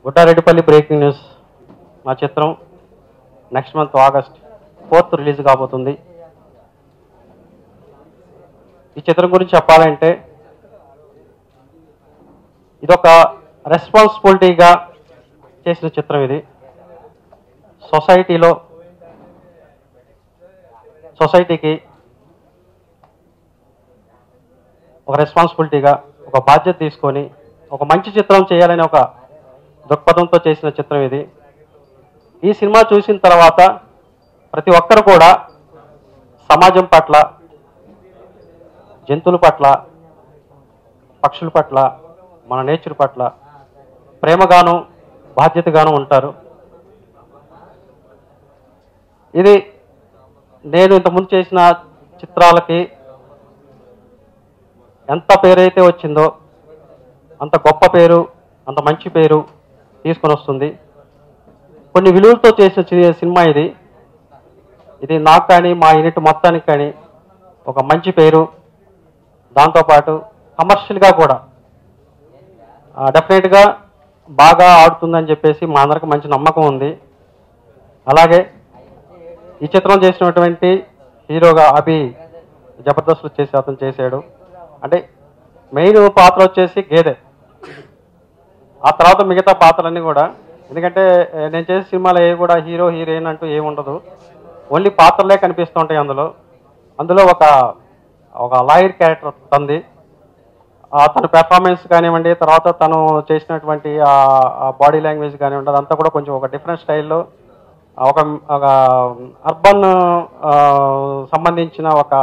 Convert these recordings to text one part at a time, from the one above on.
గుట్టారెడ్డిపల్లి breaking news మా చిత్రం next month August fourth release కాబోతుంది ఈ చిత్రం గురించి చెప్పాలంటే ఇదొక రెస్పాన్సిబిలిటీగా చేసిన చిత్రం ఇది సొసైటీలో సొసైటీకి ఒక రెస్పాన్సిబిలిటీగా ఒక బాధ్యత తీసుకొని ఒక మంచి చిత్రం చేయాలని ఒక దృక్పథంతో చేసిన చిత్రం ఇది ఈ సినిమా చూసిన తర్వాత ప్రతి ఒక్కరు కూడా సమాజం పట్ల జంతువుల పట్ల పక్షుల పట్ల మన నేచర్ పట్ల ప్రేమగాను బాధ్యతగాను ఉంటారు ఇది నేను ఇంతకుముందు చేసిన చిత్రాలకి ఎంత పేరైతే వచ్చిందో అంత గొప్ప పేరు అంత మంచి పేరు తీసుకొని వస్తుంది కొన్ని విలువలతో చేసిన చి- సినిమా ఇది ఇది నాకు కానీ మా యూనిట్ మొత్తానికి కానీ ఒక మంచి పేరు దాంతోపాటు కమర్షియల్గా కూడా డెఫినెట్గా బాగా ఆడుతుందని చెప్పేసి మా అందరికి మంచి నమ్మకం ఉంది అలాగే ఈ చిత్రం చేసినటువంటి హీరోగా అభి జబర్దస్త్ చేసి అతను చేశాడు అంటే మెయిన్ పాత్ర వచ్చేసి గేదె ఆ తర్వాత మిగతా పాత్రలన్నీ కూడా ఎందుకంటే ఏ, నేను చేసే సినిమాలో ఏ కూడా హీరో హీరోయిన్ అంటూ ఏమి ఉండదు ఓన్లీ పాత్రలే కనిపిస్తుంటాయి అందులో అందులో ఒక ఒక లాయర్ క్యారెక్టర్ తంది ఆ, తన పెర్ఫార్మెన్స్ కానివ్వండి తర్వాత తను చేసినటువంటి ఆ బాడీ లాంగ్వేజ్ కానివ్వండి అదంతా కూడా కొంచెం ఒక డిఫరెంట్ స్టైల్లో ఒక ఒక అర్బన్ సంబంధించిన ఒక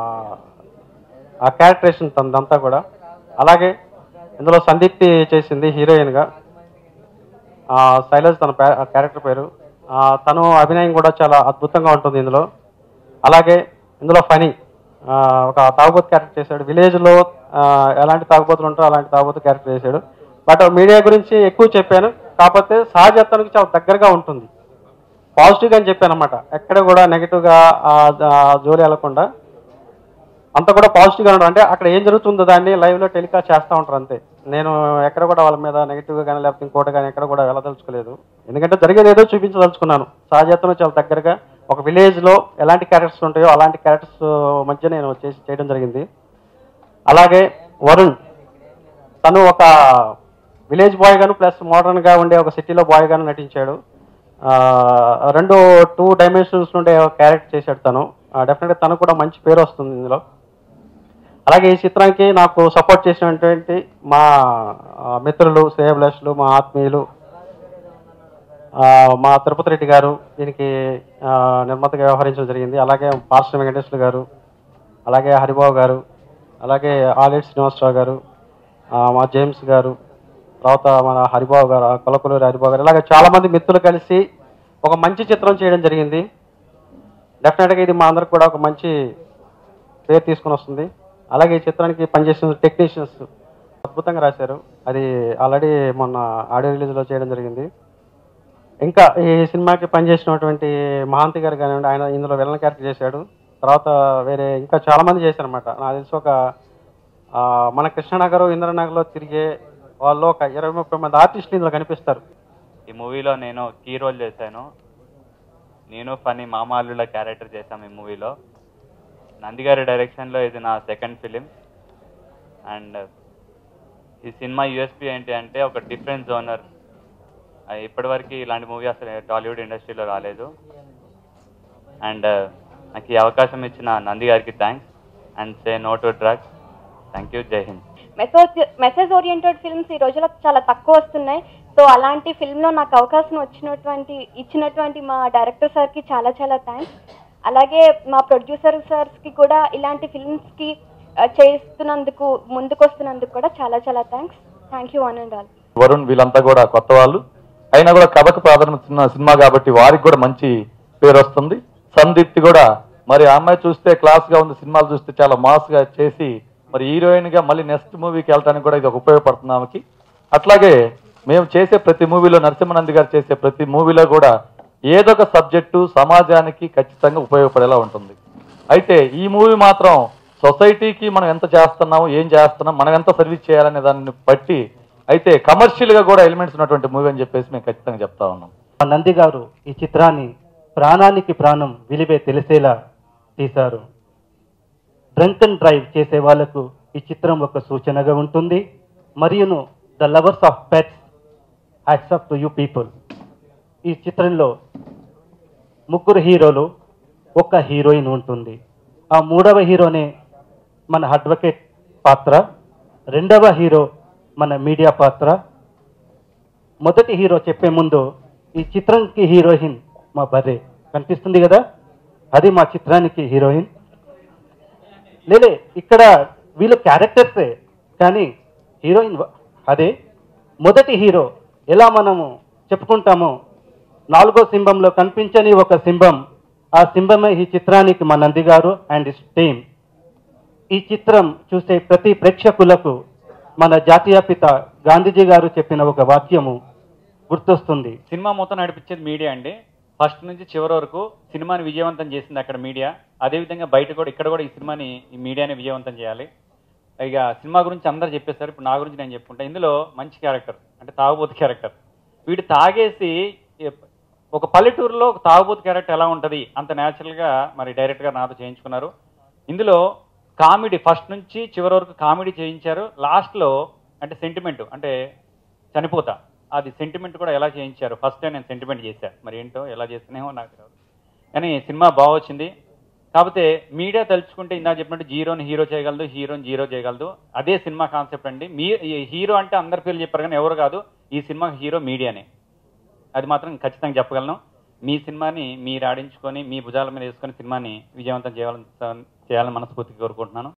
ఆ క్యారెక్టరేషన్ తనదంతా కూడా అలాగే ఇందులో సందీప్తి చేసింది హీరోయిన్గా ఆ, శైలజ్ తన పే- క్యారెక్టర్ పేరు ఆ, తను అభినయం కూడా చాలా అద్భుతంగా ఉంటుంది ఇందులో అలాగే ఇందులో ఫనీ ఆ, ఒక తాగుబోతు క్యారెక్టర్ చేశాడు విలేజ్లో ఎలాంటి తాగుబోతులు ఉంటారో అలాంటి తాగుబోతు క్యారెక్టర్ చేశాడు బట్ మీడియా గురించి ఎక్కువ చెప్పాను కాకపోతే సహజత్వానికి చాలా దగ్గరగా ఉంటుంది పాజిటివ్గా అని చెప్పాను అనమాట ఎక్కడ కూడా నెగిటివ్గా జోలి వెళ్లకుండా అంత కూడా పాజిటివ్గా ఉండడం అంటే అక్కడ ఏం జరుగుతుందో దాన్ని లైవ్లో టెలికాస్ట్ చేస్తూ ఉంటారు అంతే నేను ఎక్కడ కూడా వాళ్ళ మీద నెగిటివ్గా కానీ లేకపోతే ఇంకోటి కానీ ఎక్కడ కూడా వెళ్ళదలుచుకోలేదు ఎందుకంటే జరిగేది ఏదో చూపించదలుచుకున్నాను సహజత్వం చాలా దగ్గరగా ఒక విలేజ్లో ఎలాంటి క్యారెక్టర్స్ ఉంటాయో అలాంటి క్యారెక్టర్స్ మధ్య నేను చేసి చేయడం జరిగింది అలాగే వరుణ్ తను ఒక విలేజ్ బాయ్ గాను ప్లస్ మోడర్న్ గా ఉండే ఒక సిటీలో బాయ్ గాను నటించాడు ఆ, రెండు టూ డైమెన్షన్స్ నుండే క్యారెక్టర్ చేశాడు తను డెఫినెట్గా తను కూడా మంచి పేరు వస్తుంది ఇందులో అలాగే ఈ చిత్రానికి నాకు సపోర్ట్ చేసినటువంటి మా ఆ, మిత్రులు శ్రేయభిలాషులు మా ఆత్మీయులు ఆ, మా తిరుపతి రెడ్డి గారు దీనికి ఆ, నిర్మాతగా వ్యవహరించడం జరిగింది అలాగే పార్శ్వ వెంకటేశ్వర గారు అలాగే హరిబాబు గారు అలాగే ఆలేట్ శ్రీనివాసరావు గారు ఆ, మా జేమ్స్ గారు తర్వాత మన హరిబాబు గారు ఆ కొలకొలూరి హరిబాబు గారు ఇలాగే చాలా మంది మిత్రులు కలిసి ఒక మంచి చిత్రం చేయడం జరిగింది డెఫినెట్గా ఇది మా అందరికి కూడా ఒక మంచి పేరు తీసుకొని వస్తుంది అలాగే ఈ చిత్రానికి పనిచేసిన టెక్నీషియన్స్ అద్భుతంగా రాశారు అది ఆల్రెడీ మొన్న ఆడియో రిలీజ్లో చేయడం జరిగింది ఇంకా ఈ సినిమాకి పనిచేసినటువంటి మహాంతి గారు కానివ్వండి ఆయన ఇందులో విలన్ క్యారెక్టర్ చేశాడు తర్వాత వేరే ఇంకా చాలా మంది చేశారనమాట నాకు తెలిసి ఒక ఆ, మన కృష్ణనగర్ ఇంద్రనగర్లో తిరిగే వాళ్ళు ఒక ఇరవై ముప్పై మంది ఆర్టిస్టులు ఇందులో కనిపిస్తారు ఈ మూవీలో నేను కీ రోల్ చేశాను నేను ఫనీ మామాలుల క్యారెక్టర్ చేశాం ఈ మూవీలో నందిగారి డైరెక్షన్లో ఇది నా సెకండ్ ఫిలిం అండ్ ఈ సినిమా యూఎస్పీ ఏంటి అంటే ఒక డిఫరెంట్ జోనర్ ఇప్పటివరకు ఇలాంటి మూవీ అసలు టాలీవుడ్ ఇండస్ట్రీలో రాలేదు అండ్ నాకు ఈ అవకాశం ఇచ్చిన నంది గారికి thanks and say no to drugs thank you Jai Hind message message oriented films ఈ రోజుల్లో చాలా తక్కువ వస్తున్నాయి సో అలాంటి ఫిల్మ్లో నాకు అవకాశం వచ్చినటువంటి ఇచ్చినటువంటి మా డైరెక్టర్ సార్కి చాలా చాలా థ్యాంక్స్ అలాగే మా ప్రొడ్యూసర్ సార్స్కి కూడా ఇలాంటి ఫిల్మ్స్కి చేస్తున్నందుకు ముందుకొస్తున్నందుకు కూడా చాలా చాలా thanks thank you one and all Varun వీళ్ళంతా కూడా కొత్త వాళ్ళు అయినా కూడా కథకు ప్రాధాన్యత ఉన్న సినిమా కాబట్టి వారికి కూడా మంచి పేరు వస్తుంది సందీప్తి కూడా మరి ఆ అమ్మాయి చూస్తే క్లాస్ గా ఉంది సినిమాలు చూస్తే చాలా మాస్ గా చేసి మరి హీరోయిన్ గా మళ్ళీ నెక్స్ట్ మూవీకి వెళ్ళడానికి కూడా ఇది ఒక ఉపయోగపడుతుంది ఆమెకి అట్లాగే మేము చేసే ప్రతి మూవీలో నరసింహనంది గారు చేసే ప్రతి మూవీలో కూడా ఏదో ఒక సబ్జెక్టు సమాజానికి ఖచ్చితంగా ఉపయోగపడేలా ఉంటుంది అయితే ఈ మూవీ మాత్రం సొసైటీకి మనం ఎంత చేస్తున్నాము ఏం చేస్తున్నాం మనం ఎంత సర్వీస్ చేయాలనే దాన్ని బట్టి అయితే కమర్షియల్ గా కూడా ఎలిమెంట్స్ ఉన్నటువంటి మూవీ అని చెప్పేసి మేము ఖచ్చితంగా చెప్తా ఉన్నాం మా నంది గారు ఈ చిత్రాన్ని ప్రాణానికి ప్రాణం విలువే తెలిసేలా తీశారు డ్రంక్ అండ్ డ్రైవ్ చేసే వాళ్లకు ఈ చిత్రం ఒక సూచనగా ఉంటుంది మరియును the lovers of pets hats off to you people ఈ చిత్రంలో ముగ్గురు హీరోలు ఒక హీరోయిన్ ఉంటుంది ఆ మూడవ హీరోనే మన అడ్వకేట్ పాత్ర రెండవ హీరో మన మీడియా పాత్ర మొదటి హీరో చెప్పే ముందు ఈ చిత్రంకి హీరోయిన్ మా బర్రే కనిపిస్తుంది కదా అది మా చిత్రానికి హీరోయిన్ లేలే ఇక్కడ వీళ్ళు క్యారెక్టర్సే కానీ హీరోయిన్ వ- అదే మొదటి హీరో ఎలా మనము చెప్పుకుంటామో నాలుగో సింహంలో కనిపించని ఒక సింహం ఆ సింహమే ఈ చిత్రానికి మా నంది గారు అండ్ టీమ్ ఈ చిత్రం చూసే ప్రతి ప్రేక్షకులకు మన జాతీయ పిత గాంధీజీ గారు చెప్పిన ఒక వాక్యము గుర్తొస్తుంది సినిమా మొత్తం నడిపించేది మీడియా అండి ఫస్ట్ నుంచి చివరి వరకు సినిమాని విజయవంతం చేసింది అక్కడ మీడియా అదేవిధంగా బయట కూడా ఇక్కడ కూడా ఈ సినిమాని ఈ మీడియాని విజయవంతం చేయాలి ఇక సినిమా గురించి అందరు చెప్పేశారు ఇప్పుడు నా గురించి నేను చెప్పుకుంటా ఇందులో మంచి క్యారెక్టర్ అంటే తాగుబోతు క్యారెక్టర్ వీడు తాగేసి ఎ- ఒక పల్లెటూరులో ఒక తాగుబోతు క్యారెక్టర్ ఎలా ఉంటుంది అంత న్యాచురల్గా మరి డైరెక్ట్గా నాతో చేయించుకున్నారు ఇందులో కామెడీ ఫస్ట్ నుంచి చివరి వరకు కామెడీ చేయించారు లాస్ట్లో అంటే సెంటిమెంట్ అంటే చనిపోతా అది సెంటిమెంట్ కూడా ఎలా చేయించారు ఫస్ట్ టైం నేను సెంటిమెంట్ చేశాను మరి ఏంటో ఎలా చేస్తున్నామో నాకు తెలియదు కానీ సినిమా బాగా వచ్చింది కాకపోతే మీడియా తలుచుకుంటే ఇందా చెప్పినట్టు జీరోని హీరో చేయగలదు హీరోని జీరో చేయగలదు అదే సినిమా కాన్సెప్ట్ అండి మీ ఈ హీరో అంటే అందరి పేర్లు చెప్పారు కానీ ఎవరు కాదు ఈ సినిమా హీరో మీడియానే అది మాత్రం ఖచ్చితంగా చెప్పగలను మీ సినిమాని మీరు ఆడించుకొని మీ భుజాల మీద వేసుకొని సినిమాని విజయవంతం చేయాలని చేయాలని మనస్ఫూర్తిగా కోరుకుంటున్నాను